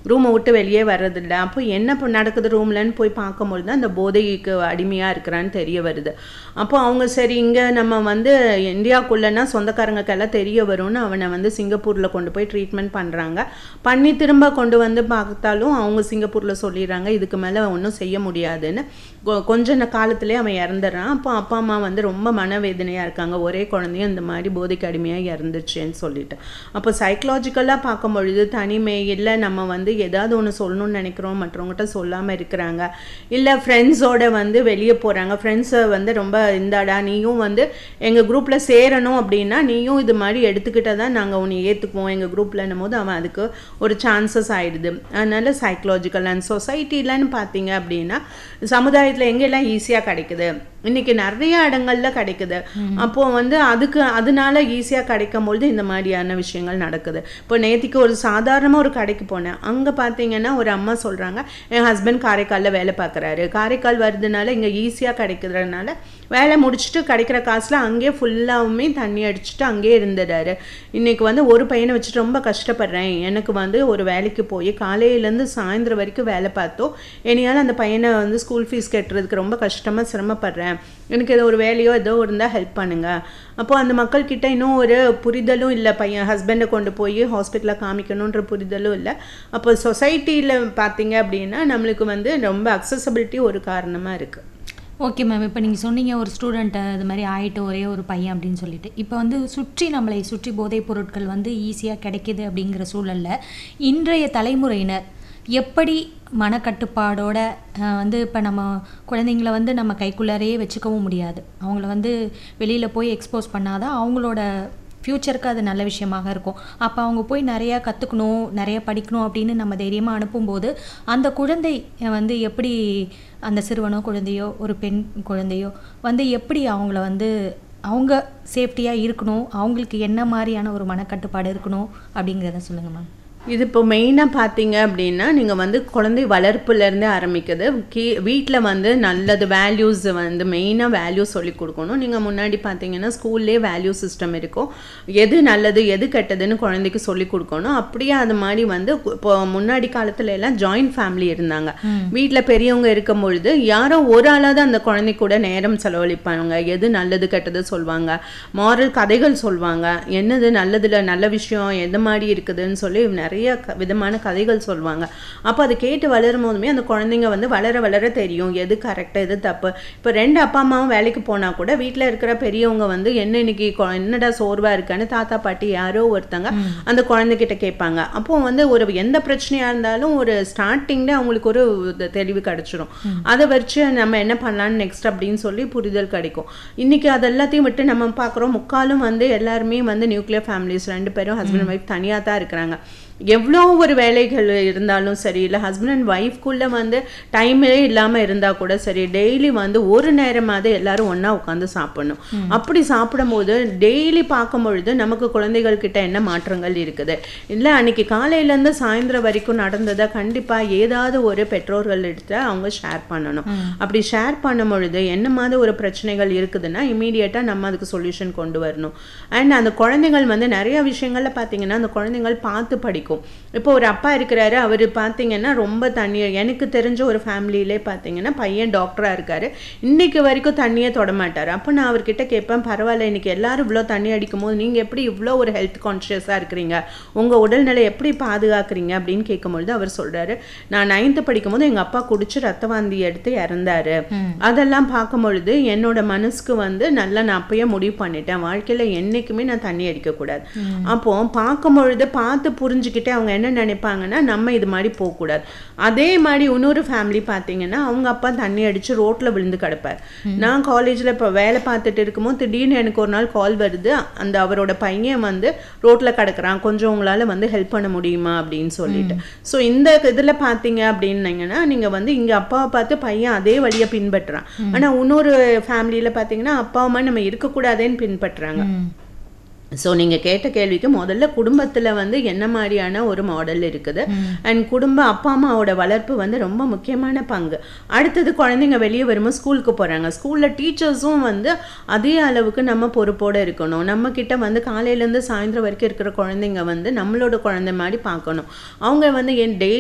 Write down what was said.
ரூமை விட்டு வெளியே வர்றதில்ல அப்போ என்ன இப்போ நடக்குது ரூம்லன்னு போய் பார்க்கும்பொழுது தான் அந்த போதைக்கு அடிமையாக இருக்கிறான்னு தெரிய வருது அப்போ அவங்க சரி இங்கே நம்ம வந்து இந்தியாக்குள்ளனா சொந்தக்காரங்களுக்கெல்லாம் தெரிய வரும்னு அவனை வந்து சிங்கப்பூரில் கொண்டு போய் ட்ரீட்மெண்ட் பண்ணுறாங்க பண்ணி திரும்ப கொண்டு வந்து பார்த்தாலும் அவங்க சிங்கப்பூரில் சொல்லிடுறாங்க இதுக்கு மேலே ஒன்றும் செய்ய முடியாதுன்னு கொ- கொஞ்ச ந- காலத்திலே அவன் இறந்துடுறான் அப்போ அப்பா அம்மா வந்து ரொம்ப மனவேதனையாக இருக்காங்க ஒரே குழந்தையும் இந்த மாதிரி போதைக்கு அடிமையாக இறந்துச்சுன்னு சொல்லிட்டு அப்போ சைக்கலாஜிக்கலாக பார்க்கும் பொழுது தனிமை இல்லை நம்ம வந்து ஏதாவது ஒன்று சொல்லணும்னு நினைக்கிறோம் மற்றவங்ககிட்ட சொல்லாமல் இருக்கிறாங்க இல்லை ஃப்ரெண்ட்ஸோட வந்து வெளியே போகிறாங்க ஃப்ரெண்ட்ஸை வந்து ரொம்ப இந்தாடா நீயும் வந்து எங்கள் குரூப்பில் சேரணும் அப்படின்னா நீயும் இது மாதிரி எடுத்துக்கிட்டால் தான் நாங்கள் உன்னை ஏற்றுக்குவோம் எங்கள் குரூப்லன்னும் போது அவன் அதுக்கு ஒரு சான்சஸ் ஆயிடுது அதனால சைக்கலாஜிக்கல் அண்ட் சொசைட்டிலன்னு பார்த்தீங்க அப்படின்னா சமுதாயத்தில் எங்கெல்லாம் ஈஸியாக கிடைக்குது இன்னைக்கு நிறைய இடங்கள்ல கிடைக்குது அப்போ வந்து அதுக்கு அதனால ஈஸியாக கிடைக்கும் பொழுது இந்த மாதிரியான விஷயங்கள் நடக்குது இப்போ நேத்திக்கு ஒரு சாதாரணமாக ஒரு கடைக்கு போனேன் அங்கே பார்த்தீங்கன்னா ஒரு அம்மா சொல்கிறாங்க என் ஹஸ்பண்ட் காரைக்காலில் வேலை பார்க்குறாரு காரைக்கால் வருதுனால இங்கே ஈஸியாக கிடைக்கிறதுனால வேலை முடிச்சுட்டு கிடைக்கிற காசில் அங்கேயே ஃபுல்லாவுமே தண்ணி அடிச்சுட்டு அங்கேயே இருந்துடாரு இன்னைக்கு வந்து ஒரு பையனை வச்சுட்டு ரொம்ப கஷ்டப்படுறேன் எனக்கு வந்து ஒரு வேலைக்கு போய் காலையிலேருந்து சாயந்தரம் வரைக்கும் வேலை பார்த்தோம் என்னையால் அந்த பையனை வந்து ஸ்கூல் ஃபீஸ் கட்டுறதுக்கு ரொம்ப கஷ்டமாக சிரமப்படுறேன் எனக்கு ஏதோ ஒரு வேலையோ ஏதோ இருந்தால் ஹெல்ப் பண்ணுங்க அப்போ அந்த மக்கள்கிட்ட இன்னும் ஒரு புரிதலும் இல்லை பையன் ஹஸ்பண்டை கொண்டு போய் ஹாஸ்பிட்டலில் காமிக்கணுன்ற புரிதலும் இல்லை அப்போ சொசைட்டியில் பார்த்தீங்க அப்படின்னா நம்மளுக்கு வந்து ரொம்ப அக்சசபிலிட்டி ஒரு காரணமாக இருக்குது ஓகே மேம் இப்போ நீங்கள் சொன்னீங்க ஒரு ஸ்டூடெண்ட்டை இது மாதிரி ஆயிட்டு ஒரே ஒரு பையன் அப்படின்னு சொல்லிட்டு இப்போ வந்து சுற்றி நம்மளை சுற்றி போதைப் பொருட்கள் வந்து ஈஸியாக கிடைக்கிது அப்படிங்கிற சூழல்ல இன்றைய தலைமுறையினர் எப்படி மனக்கட்டுப்பாடோட அஹ், வந்து இப்போ நம்ம குழந்தைங்கள வந்து நம்ம கைக்குள்ளாரையே வச்சுக்கவும் முடியாது அவங்கள வந்து வெளியில் போய் எக்ஸ்போஸ் பண்ணாதான் அவங்களோட ஃப்யூச்சருக்கு அது நல்ல விஷயமாக இருக்கும் அப்போ அவங்க போய் நிறையா கற்றுக்கணும் நிறைய படிக்கணும் அப்படின்னு நம்ம தைரியமாக அனுப்பும்போது அந்த குழந்தை அஹ், வந்து எப்படி அந்த சிறுவனோ குழந்தையோ ஒரு பெண் குழந்தையோ வந்து எப்படி அவங்கள வந்து அவங்க சேஃப்டியாக இருக்கணும் அவங்களுக்கு என்ன மாதிரியான ஒரு மனக்கட்டுப்பாடு இருக்கணும் அப்படிங்கிறத சொல்லுங்கள் மேம் இது இப்போ மெயினாக பார்த்தீங்க அப்படின்னா நீங்கள் வந்து குழந்தை வளர்ப்புலேருந்தே ஆரம்பிக்குது கீ வீட்டில் வந்து நல்லது வேல்யூஸ் வந்து மெயினாக வேல்யூஸ் சொல்லி கொடுக்கணும் நீங்கள் முன்னாடி பார்த்தீங்கன்னா ஸ்கூல்லே வேல்யூ சிஸ்டம் இருக்கும் எது நல்லது எது கெட்டதுன்னு குழந்தைக்கு சொல்லி கொடுக்கணும் அப்படியே அது மாதிரி வந்து கு- இப்போ முன்னாடி காலத்துல எல்லாம் ஜாயிண்ட் ஃபேமிலி இருந்தாங்க வீட்டில் பெரியவங்க இருக்கும் பொழுது யாரோ ஒரு ஆளாவது அந்த குழந்தை கூட நேரம் செலவழிப்பாங்க எது நல்லது கெட்டது சொல்லுவாங்க மாரல் கதைகள் சொல்லுவாங்க என்னது நல்லதுல நல்ல விஷயம் எந்த மாதிரி இருக்குதுன்னு சொல்லி நிறைய க- விதமான கதைகள் சொல்லுவாங்க அப்போ அதை கேட்டு வளரும் போதுமே அந்த குழந்தைங்க வந்து வளர வளர தெரியும் எது கரெக்ட் எது தப்பு இப்போ ரெண்டு அப்பா அம்மாவும் வேலைக்கு போனா கூட வீட்டில் இருக்கிற பெரியவங்க வந்து என்ன இன்னைக்கு கொ- என்னடா சோர்வா இருக்கான்னு தாத்தா பாட்டி யாரோ ஒருத்தங்க அந்த குழந்தைகிட்ட கேட்பாங்க அப்போ வந்து ஒரு எந்த பிரச்சனையா இருந்தாலும் ஒரு ஸ்டார்டிங்ல அவங்களுக்கு ஒரு இது தெளிவு கிடைச்சிரும் அதை வச்சு நம்ம என்ன பண்ணலாம்னு நெக்ஸ்ட் அப்படின்னு சொல்லி புரிதல் கிடைக்கும் இன்னைக்கு அது எல்லாத்தையும் விட்டு நம்ம பார்க்குறோம் முக்காலும் வந்து எல்லாருமே வந்து நியூக்ளியர் ஃபேமிலிஸ் ரெண்டு பேரும் ஹஸ்பண்ட் ஒய்ஃப் தனியாக தான் இருக்கிறாங்க எவ்வளோ ஒரு வேலைகள் இருந்தாலும் சரி இல்லை ஹஸ்பண்ட் அண்ட் ஒய்ஃப்குள்ளே வந்து டைமே இல்லாமல் இருந்தால் கூட சரி டெய்லி வந்து ஒரு நேரமாவது எல்லாரும் ஒன்றா உட்காந்து சாப்பிடணும் அப்படி சாப்பிடும்போது டெய்லி பார்க்கும் பொழுது நமக்கு குழந்தைகள் கிட்ட என்ன மாற்றங்கள் இருக்குது இல்லை அன்னைக்கு காலையிலேருந்து சாயந்தரம் வரைக்கும் நடந்ததை கண்டிப்பாக ஏதாவது ஒரு பெற்றோர்கள் எடுத்து அவங்க ஷேர் பண்ணணும் அப்படி ஷேர் பண்ணும் பொழுது என்ன மாதிரி ஒரு பிரச்சனைகள் இருக்குதுன்னா இமீடியட்டாக நம்ம அதுக்கு சொல்யூஷன் கொண்டு வரணும் அண்ட் அந்த குழந்தைகள் வந்து நிறைய விஷயங்கள்ல பார்த்தீங்கன்னா அந்த குழந்தைகள் பார்த்து படிக்கும் இப்போ ஒரு அப்பா இருக்கிறாரு அவர் பார்த்தீங்கன்னா ரொம்ப தண்ணி எனக்கு தெரிஞ்ச ஒரு ஃபேமிலியிலே பார்த்தீங்கன்னா பையன் டாக்டராக இருக்காரு இன்னைக்கு வரைக்கும் தண்ணியே தொட மாட்டார் அப்போ நான் அவர்கிட்ட கேட்பேன் பரவாயில்ல இன்னைக்கு எல்லாரும் இவ்வளோ தண்ணி அடிக்கும் போது நீங்கள் எப்படி இவ்வளோ ஒரு ஹெல்த் கான்ஷியஸாக இருக்கிறீங்க உங்கள் உடல்நிலை எப்படி பாதுகாக்கிறீங்க அப்படின்னு கேட்கும்பொழுது அவர் சொல்றாரு நான் நைன்த்து படிக்கும்போது எங்கள் அப்பா குடிச்சு ரத்த வாந்தி எடுத்து இறந்தாரு அதெல்லாம் பார்க்கும் பொழுது என்னோட மனசுக்கு வந்து நல்லா நான் அப்பயே முடிவு பண்ணிட்டேன் வாழ்க்கையில என்னைக்குமே நான் தண்ணி அடிக்கக்கூடாது அப்போ பார்க்கும் பொழுது பார்த்து புரிஞ்சுக்கிட்டு அவங்க என்ன நினைப்பாங்கன்னா நம்ம இது மாதிரி போகக்கூடாது அதே மாதிரி இன்னொரு ஃபேமிலி பார்த்தீங்கன்னா அவங்க அப்பா தண்ணி அடிச்சு ரோட்ல விழுந்து கிடப்பார் நான் காலேஜ்ல இப்போ வேலை பார்த்துட்டு இருக்கும்போது திடீர்னு எனக்கு ஒரு நாள் கால் வருது அந்த அவரோட பையன் வந்து ரோட்ல கிடக்குறான் கொஞ்சம் உங்களால வந்து ஹெல்ப் பண்ண முடியுமா அப்படின்னு சொல்லிட்டு ஸோ இந்த இதுல பார்த்தீங்க அப்படின்னீங்கன்னா நீங்க வந்து இங்க அப்பாவை பார்த்து பையன் அதே வழியை பின்பற்றுறான் ஆனா இன்னொரு ஃபேமிலியில பார்த்தீங்கன்னா அப்பா அம்மா நம்ம இருக்கக்கூடாதேன்னு பின்பற்றுறாங்க ஸோ நீங்கள் கேட்ட கேள்விக்கு முதல்ல குடும்பத்தில் வந்து என்ன மாதிரியான ஒரு மாடல் இருக்குது அண்ட் குடும்ப அப்பா அம்மாவோட வளர்ப்பு வந்து ரொம்ப முக்கியமான பங்கு அடுத்தது குழந்தைங்க வெளியே வரும்போது ஸ்கூலுக்கு போகிறாங்க ஸ்கூலில் டீச்சர்ஸும் வந்து அதே அளவுக்கு நம்ம பொறுப்போடு இருக்கணும் நம்ம கிட்ட வந்து காலையிலேருந்து சாயந்தரம் வரைக்கும் இருக்கிற குழந்தைங்க வந்து நம்மளோட குழந்தை மாதிரி பார்க்கணும் அவங்க வந்து என் டெய்லி